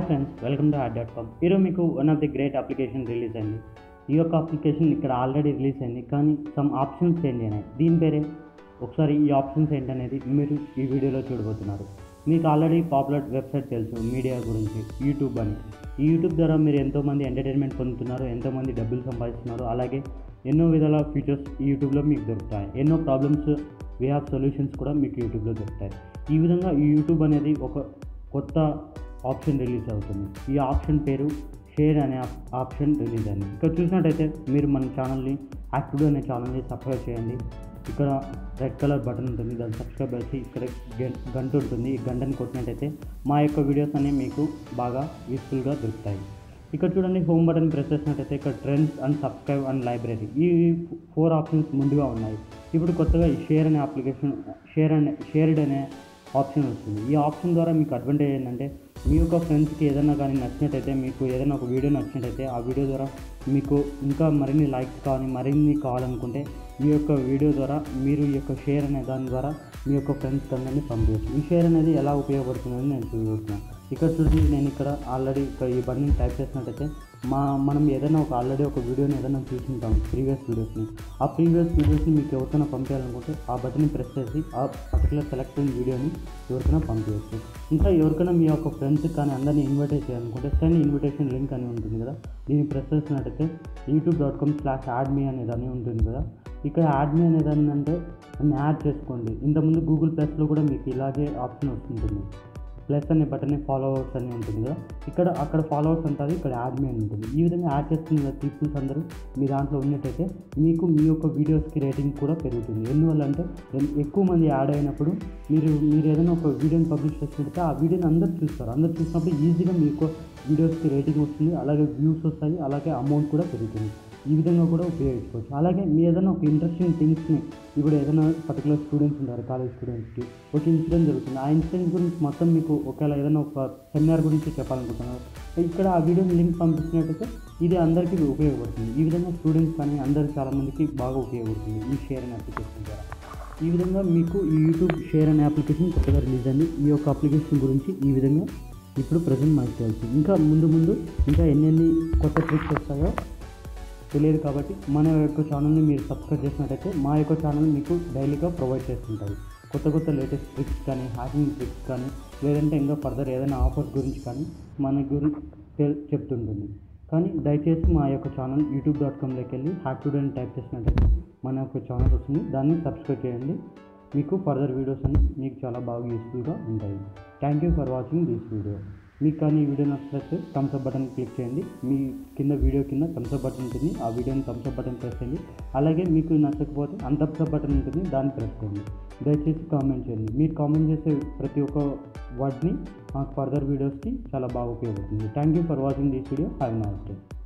friends welcome to add dot com ఈరోజు మీకు one of the great application release అయింది ఈ యొక్క అప్లికేషన్ ఇక్కడ ఆల్రెడీ రిలీజ్ అయింది కానీ సమ్ ఆప్షన్స్ చేంజ్ అయినాయి దీని పేరే ఒకసారి ఈ ఆప్షన్స్ ఏంటనేది మీరు ఈ వీడియోలో చూడబోతున్నారు మీకు ఆల్రెడీ పాపులర్ వెబ్సైట్ తెలుసు మీడియా గురించి యూట్యూబ్ అని ఈ యూట్యూబ్ ద్వారా మీరు ఎంతోమంది ఎంటర్టైన్మెంట్ పొందుతున్నారు ఎంతోమంది డబ్బులు సంపాదిస్తున్నారు అలాగే ఎన్నో విధాల ఫీచర్స్ ఈ యూట్యూబ్లో మీకు దొరుకుతాయి ఎన్నో ప్రాబ్లమ్స్ వే ఆఫ్ సొల్యూషన్స్ కూడా మీకు యూట్యూబ్లో దొరుకుతాయి ఈ విధంగా ఈ యూట్యూబ్ అనేది ఒక కొత్త ఆప్షన్ రిలీజ్ అవుతుంది ఈ ఆప్షన్ పేరు షేర్ అనే ఆప్- ఆప్షన్ రిలీజ్ అయింది ఇక్కడ చూసినట్టయితే మీరు మన ఛానల్ని యాక్టివ్ అనే ఛానల్ని సబ్స్క్రైబ్ చేయండి ఇక్కడ రెడ్ కలర్ బటన్ ఉంటుంది దాన్ని సబ్స్క్రైబ్ చేసి ఇక్కడ గం- గంట ఉంటుంది ఈ గంటని కొట్టినట్టయితే మా యొక్క వీడియోస్ అన్ని మీకు బాగా యూస్ఫుల్గా దొరుకుతాయి ఇక్కడ చూడండి హోమ్ బటన్ ప్రెస్ చేసినట్టయితే ఇక్కడ trends and subscribe and library ఈ ఫోర్ ఆప్షన్స్ ముందుగా ఉన్నాయి ఇప్పుడు కొత్తగా ఈ షేర్ అనే అప్లికేషన్ షేర్ అనే షేర్డ్ అనే ఆప్షన్ వస్తుంది ఈ ఆప్షన్ ద్వారా మీకు అడ్వాంటేజ్ ఏంటంటే మీ యొక్క ఫ్రెండ్స్కి ఏదైనా కానీ నచ్చినట్టయితే మీకు ఏదైనా ఒక వీడియో నచ్చినట్టయితే ఆ వీడియో ద్వారా మీకు ఇంకా మరిన్ని లైక్స్ కానీ మరిన్ని కావాలనుకుంటే మీ యొక్క వీడియో ద్వారా మీరు ఈ యొక్క షేర్ అనే దాని ద్వారా మీ యొక్క ఫ్రెండ్స్కి అందరినీ పంపించవచ్చు ఈ షేర్ అనేది ఎలా ఉపయోగపడుతుందని నేను చూస్తున్నాను ఇక్కడ చూడండి నేను ఇక్కడ ఆల్రెడీ ఇక్కడ ఈ బటన్ టైప్ చేసినట్టయితే మా మనం ఏదైనా ఒక ఆల్రెడీ ఒక వీడియోని ఏదైనా చూసుంటాం ప్రీవియస్ వీడియోస్ని ఆ ప్రీవియస్ వీడియోస్ని మీకు ఎవరికైనా పంపించాలనుకుంటే ఆ బటన్ ప్రెస్ చేసి ఆ పర్టికులర్ సెలెక్టెడ్ వీడియోని ఎవరికైనా పంపించవచ్చు ఇంకా ఎవరికైనా మీ యొక్క ఫ్రెండ్స్ కానీ అందరినీ ఇన్వైట్ చేయాలనుకుంటే సెండ్ ఇన్విటేషన్ లింక్ అని ఉంటుంది కదా దీన్ని ప్రెస్ చేసినట్టయితే YouTube dot com slash add మీ అనేదాన్ని ఉంటుంది కదా ఇక్కడ యాడ్ మీ అనేదాన్ని అంటే దాన్ని యాడ్ చేసుకోండి ఇంతకుముందు గూగుల్ ప్లస్లో కూడా మీకు ఇలాగే ఆప్షన్ వస్తుంటుంది ప్లస్ అనే బటన్ ఫాలోవర్స్ అని ఉంటుంది కదా ఇక్కడ అక్కడ ఫాలోవర్స్ ఉంటుంది ఇక్కడ యాడ్ మీ అని ఉంటుంది ఈ విధంగా యాడ్ చేసుకున్న పీపుల్స్ అందరూ మీ దాంట్లో ఉన్నట్టయితే మీకు మీ యొక్క వీడియోస్కి రేటింగ్ కూడా పెరుగుతుంది ఎందువల్ల అంటే ఎన్- ఎక్కువ మంది యాడ్ అయినప్పుడు మీరు మీరు ఏదైనా ఒక వీడియోని పబ్లిష్ చేసినట్టయితే ఆ వీడియోని అందరూ చూస్తారు అందరూ చూసినప్పుడు ఈజీగా మీ యొక్క వీడియోస్కి రేటింగ్ వస్తుంది అలాగే వ్యూస్ వస్తాయి అలాగే అమౌంట్ కూడా పెరుగుతుంది ఈ విధంగా కూడా ఉపయోగించుకోవచ్చు అలాగే మీ ఏదైనా ఒక ఇంట్రెస్టింగ్ థింగ్స్ని ఇప్పుడు ఏదైనా పర్టికులర్ స్టూడెంట్స్ ఉంటారు కాలేజ్ స్టూడెంట్స్కి ఒక ఇన్సిడెంట్ జరుగుతుంది ఆ ఇన్సిడెంట్ గురించి మొత్తం మీకు ఒకవేళ ఏదైనా ఒక సెమినార్ గురించి చెప్పాలనుకుంటున్నారు ఇక్కడ ఆ వీడియోని లింక్ పంపించినట్టయితే ఇది అందరికీ ఉపయోగపడుతుంది ఈ విధంగా స్టూడెంట్స్ కానీ అందరు చాలామందికి బాగా ఉపయోగపడుతుంది ఈ షేర్ అనే అప్లికేషన్ ద్వారా ఈ విధంగా మీకు ఈ యూట్యూబ్ షేర్ అనే అప్లికేషన్ కొత్తగా రిలీజ్ అయింది ఈ యొక్క అప్లికేషన్ గురించి ఈ విధంగా ఇప్పుడు ప్రజెంట్ మనకు తెలుసు ఇంకా ముందు ముందు ఇంకా ఎన్నెన్ని కొత్త ట్రిక్స్ వస్తాయో తెలియదు కాబట్టి మన యొక్క ఛానల్ని మీరు సబ్స్క్రైబ్ చేసినట్టయితే మా యొక్క ఛానల్ మీకు డైలీగా ప్రొవైడ్ చేస్తుంటుంది కొత్త కొత్త లేటెస్ట్ ట్రిక్స్ కానీ హ్యాకింగ్ ట్రిక్స్ కానీ లేదంటే ఇంకా ఫర్దర్ ఏదైనా ఆఫర్స్ గురించి కానీ మన గురించి తెల్- చెప్తుంటుంది కానీ దయచేసి మా యొక్క ఛానల్ యూట్యూబ్ డాట్ కామ్లోకి వెళ్ళి హ్యాక్ టుడే అని టైప్ చేసినట్టయితే మన యొక్క ఛానల్ వస్తుంది దాన్ని సబ్స్క్రైబ్ చేయండి మీకు ఫర్దర్ వీడియోస్ అన్ని మీకు చాలా బాగా యూస్ఫుల్గా ఉంటాయి thank you for watching this video మీకు కానీ ఈ వీడియో నచ్చినట్లయితే థమ్స్ అప్ బటన్ క్లిక్ చేయండి మీ కింద వీడియో కింద థమ్స్ అప్ బటన్ ఉంటుంది ఆ వీడియోని థమ్స్ అప్ బటన్ ప్రెస్ చేయండి అలాగే మీకు నచ్చకపోతే అన్థమ్స్ అప్ బటన్ ఉంటుంది దాన్ని ప్రెస్ చేయండి దయచేసి కామెంట్ చేయండి మీరు కామెంట్ చేసే ప్రతి ఒక్క వర్డ్ని మాకు ఫర్దర్ వీడియోస్కి చాలా బాగా ఉపయోగపడుతుంది thank you for watching this video have nice day